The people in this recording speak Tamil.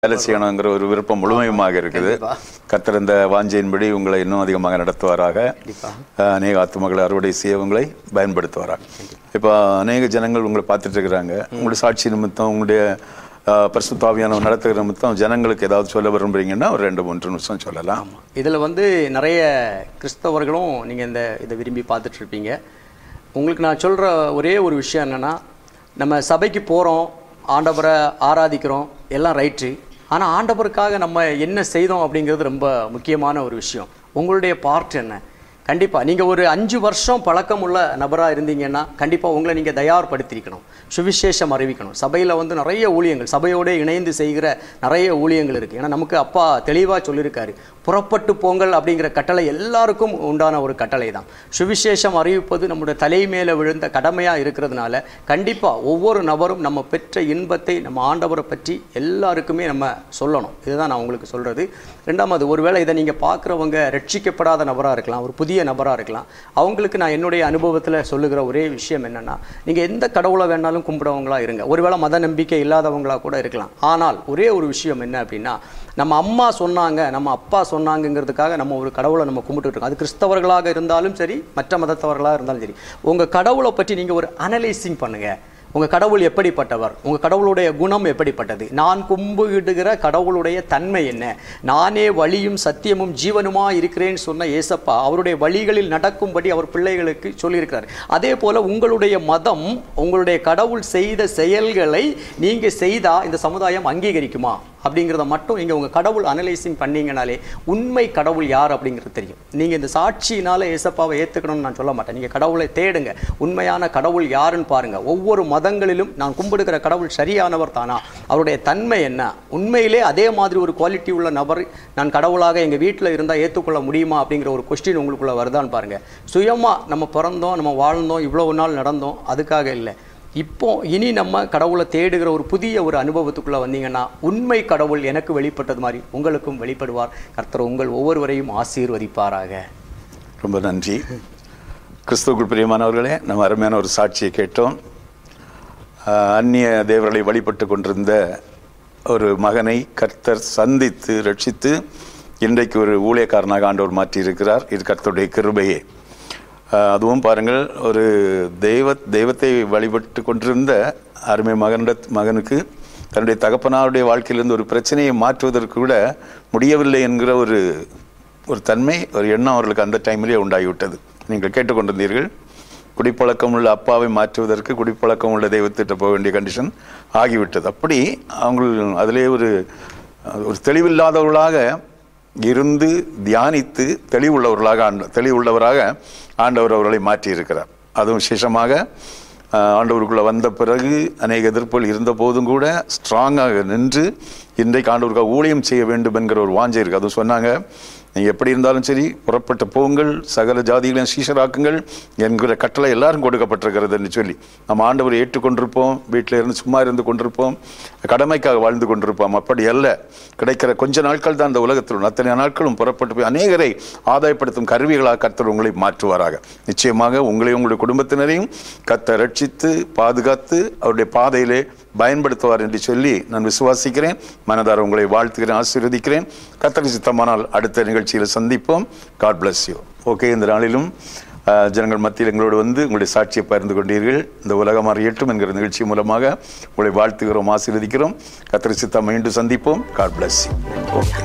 வேலை செய்யணுங்கிற ஒரு விருப்பம் முழுமையுமாக இருக்குது கண்டிப்பா. கர்த்தர் இந்த வாஞ்சையின்படி உங்களை இன்னும் அதிகமாக நடத்துவாராக கண்டிப்பா. அஹ், அநேக ஆத்துமகளை அறுவடை செய்ய உங்களை பயன்படுத்துவாராக இப்போ அநேக ஜனங்கள் உங்களை பார்த்துட்டு இருக்கிறாங்க உங்களுடைய சாட்சி நிமித்தம் உங்களுடைய அஹ், பரிசுத்தாவியான நடத்துகிற நிமித்தம் ஜனங்களுக்கு ஏதாவது சொல்ல விரும்புறீங்கன்னா ஒரு ரெண்டு மூன்று நிமிஷம் சொல்லலாம் இதில் வந்து நிறைய கிறிஸ்தவர்களும் நீங்கள் இந்த இதை விரும்பி பார்த்துட்டு இருப்பீங்க உங்களுக்கு நான் சொல்கிற ஒரே ஒரு விஷயம் என்னென்னா நம்ம சபைக்கு போகிறோம் ஆண்டவரை ஆராதிக்கிறோம் எல்லாம் ரைட்டு ஆனால் ஆண்டவருக்காக நம்ம என்ன செய்தோம் அப்படிங்கிறது ரொம்ப முக்கியமான ஒரு விஷயம் உங்களுடைய பார்ட் என்ன கண்டிப்பாக நீங்கள் ஒரு அஞ்சு வருஷம் பழக்கம் உள்ள நபராக இருந்தீங்கன்னா கண்டிப்பாக உங்களை நீங்கள் தயார்படுத்தியிருக்கணும் சுவிசேஷம் அறிவிக்கணும் சபையில் வந்து நிறைய ஊழியங்கள் சபையோடு இணைந்து செய்கிற நிறைய ஊழியங்கள் இருக்குது ஏன்னா நமக்கு அப்பா தெளிவாக சொல்லியிருக்காரு புறப்பட்டு போங்கள் அப்படிங்கிற கட்டளை எல்லாருக்கும் உண்டான ஒரு கட்டளை தான் சுவிசேஷம் அறிவிப்பது நம்முடைய தலை மேலே விழுந்த கடமையாக இருக்கிறதுனால கண்டிப்பாக ஒவ்வொரு நபரும் நம்ம பெற்ற இன்பத்தை நம்ம ஆண்டவரை பற்றி எல்லாருக்குமே நம்ம சொல்லணும் இதுதான் நான் உங்களுக்கு சொல்கிறது ரெண்டாவது ஒருவேளை இதை நீங்கள் பார்க்குறவங்க ரட்சிக்கப்படாத நபராக இருக்கலாம் ஒரு புதிய நபராக இருக்கலாம் அவங்களுக்கு நான் என்னுடைய அனுபவத்தில் சொல்லுகிற ஒரே விஷயம் என்னென்னா நீங்கள் எந்த கடவுளை வேணாலும் கும்பிடுறவங்களா இருங்க ஒருவேளை மத நம்பிக்கை இல்லாதவங்களா கூட இருக்கலாம் ஆனால் ஒரே ஒரு விஷயம் என்ன அப்படின்னா நம்ம அம்மா சொன்னாங்க நம்ம அப்பா சொன்னாங்கங்கிறதுக்காக நம்ம ஒரு கடவுளை நம்ம கும்பிட்டுட்டு இருக்கோம் அது கிறிஸ்தவர்களாக இருந்தாலும் சரி மற்ற மதத்தவர்களாக இருந்தாலும் சரி உங்கள் கடவுளை பற்றி நீங்கள் ஒரு அனலைசிங் பண்ணுங்கள் உங்கள் கடவுள் எப்படிப்பட்டவர் உங்கள் கடவுளுடைய குணம் எப்படிப்பட்டது நான் கும்பிடுகிற கடவுளுடைய தன்மை என்ன நானே வழியும் சத்தியமும் ஜீவனுமா இருக்கிறேன்னு சொன்ன ஏசப்பா அவருடைய வழிகளில் நடக்கும்படி அவர் பிள்ளைகளுக்கு சொல்லியிருக்கிறார் அதே போல் உங்களுடைய மதம் உங்களுடைய கடவுள் செய்த செயல்களை நீங்கள் செய்தால் இந்த சமுதாயம் அங்கீகரிக்குமா அப்படிங்கிறத மட்டும் நீங்கள் உங்கள் கடவுள் அனலைசிங் பண்ணீங்கனாலே உண்மை கடவுள் யார் அப்படிங்கிறது தெரியும் நீங்கள் இந்த சாட்சியினால ஏசப்பாவை ஏற்றுக்கணும்னு நான் சொல்ல மாட்டேன் நீங்கள் கடவுளை தேடுங்க உண்மையான கடவுள் யாருன்னு பாருங்கள் ஒவ்வொரு மதங்களிலும் நான் கும்பிடுகிற கடவுள் சரியானவர் தானா அவருடைய தன்மை என்ன உண்மையிலே அதே மாதிரி ஒரு குவாலிட்டி உள்ள நபர் நான் கடவுளாக எங்கள் வீட்டில் இருந்தால் ஏற்றுக்கொள்ள முடியுமா அப்படிங்கிற ஒரு கொஸ்டின் உங்களுக்குள்ள வருதான்னு பாருங்கள் சுயமாக நம்ம பிறந்தோம் நம்ம வாழ்ந்தோம் இவ்வளவு நாள் நடந்தோம் அதுக்காக இல்லை இப்போ இனி நம்ம கடவுளை தேடுகிற ஒரு புதிய ஒரு அனுபவத்துக்குள்ள வந்தீங்கன்னா உண்மை கடவுள் எனக்கு வெளிப்பட்டது மாதிரி உங்களுக்கும் வெளிப்படுவார் கர்த்தர் உங்கள் ஒவ்வொருவரையும் ஆசீர்வதிப்பாராக ரொம்ப நன்றி கிறிஸ்துவுக்குள் பிரியமானவர்களே நம்ம அருமையான ஒரு சாட்சியை கேட்டோம் ஆஹ், அந்நிய தேவர்களை வழிபட்டு கொண்டிருந்த ஒரு மகனை கர்த்தர் சந்தித்து ரட்சித்து இன்றைக்கு ஒரு ஊழியக்காரனாக ஆண்டவர் மாற்றியிருக்கிறார் இது கர்த்தருடைய கிருபையே ஆஹ், அதுவும் பாருங்கள் ஒரு தெய்வ தெய்வத்தை வழிபட்டு கொண்டிருந்த அருமை மகனிட மகனுக்கு தன்னுடைய தகப்பனாருடைய வாழ்க்கையிலிருந்து ஒரு பிரச்சனையை மாற்றுவதற்கு கூட முடியவில்லை என்கிற ஒரு ஒரு தன்மை ஒரு எண்ணம் அவர்களுக்கு அந்த டைமிலே உண்டாகிவிட்டது நீங்கள் கேட்டுக்கொண்டிருந்தீர்கள் குடிப்பழக்கம் உள்ள அப்பாவை மாற்றுவதற்கு குடிப்பழக்கம் உள்ள தெய்வத்திட்ட போக வேண்டிய கண்டிஷன் ஆகிவிட்டது அப்படி அவங்க அதிலே ஒரு ஒரு தெளிவில்லாதவர்களாக இருந்து தியானித்து தெளிவுள்ளவர்களாக ஆண்ட தெளிவுள்ளவராக ஆண்டவர் அவர்களை மாற்றியிருக்கிறார் அதுவும் விசேஷமாக ஆஹ், ஆண்டவருக்குள்ள வந்த பிறகு அநேக எதிர்ப்புகள் இருந்த போதும் கூட ஸ்ட்ராங்காக நின்று இன்றைக்கு ஆண்டவருக்காக ஊழியம் செய்ய வேண்டும் என்கிற ஒரு வாஞ்சை இருக்கு அதுவும் சொன்னாங்க நீங்க எப்படி இருந்தாலும் சரி புறப்பட்ட போங்கள் சகல ஜாதிகளையும் சீஷராக்குங்கள் என்கிற கட்டளை எல்லாரும் கொடுக்கப்பட்டிருக்கிறது என்று சொல்லி நம்ம ஆண்டவரை ஏற்றுக்கொண்டிருப்போம் வீட்டில் இருந்து சும்மா இருந்து கொண்டிருப்போம் கடமைக்காக வாழ்ந்து கொண்டிருப்போம் அப்படி அல்ல கிடைக்கிற கொஞ்ச நாட்கள் தான் இந்த உலகத்தில் உள்ள அத்தனை நாட்களும் புறப்பட்டு போய் அநேகரை ஆதாயப்படுத்தும் கருவிகளாக கர்த்தர் உங்களை மாற்றுவாராக நிச்சயமாக உங்களையும் உங்களுடைய குடும்பத்தினரையும் கத்த ரட்சித்து பாதுகாத்து அவருடைய பாதையிலே பயன்படுத்துவார் என்று சொல்லி நான் விசுவாசிக்கிறேன் மனதார உங்களை வாழ்த்துகிறேன் ஆசீர்வதிக்கிறேன் கத்தரி சித்தமானால் அடுத்த நிகழ்ச்சியில் சந்திப்போம் காட் bless யூ ஓகே இந்த நாளிலும் அஹ், ஜனங்கள் மத்தியில் எங்களோடு வந்து உங்களுடைய சாட்சியை பகிர்ந்து கொண்டீர்கள் இந்த உலகம் அறியட்டும் என்கிற நிகழ்ச்சி மூலமாக உங்களை வாழ்த்துகிறோம் ஆசீர்வதிக்கிறோம் கத்தரி சித்தம் மீண்டும் சந்திப்போம் காட் bless யூ ஓகே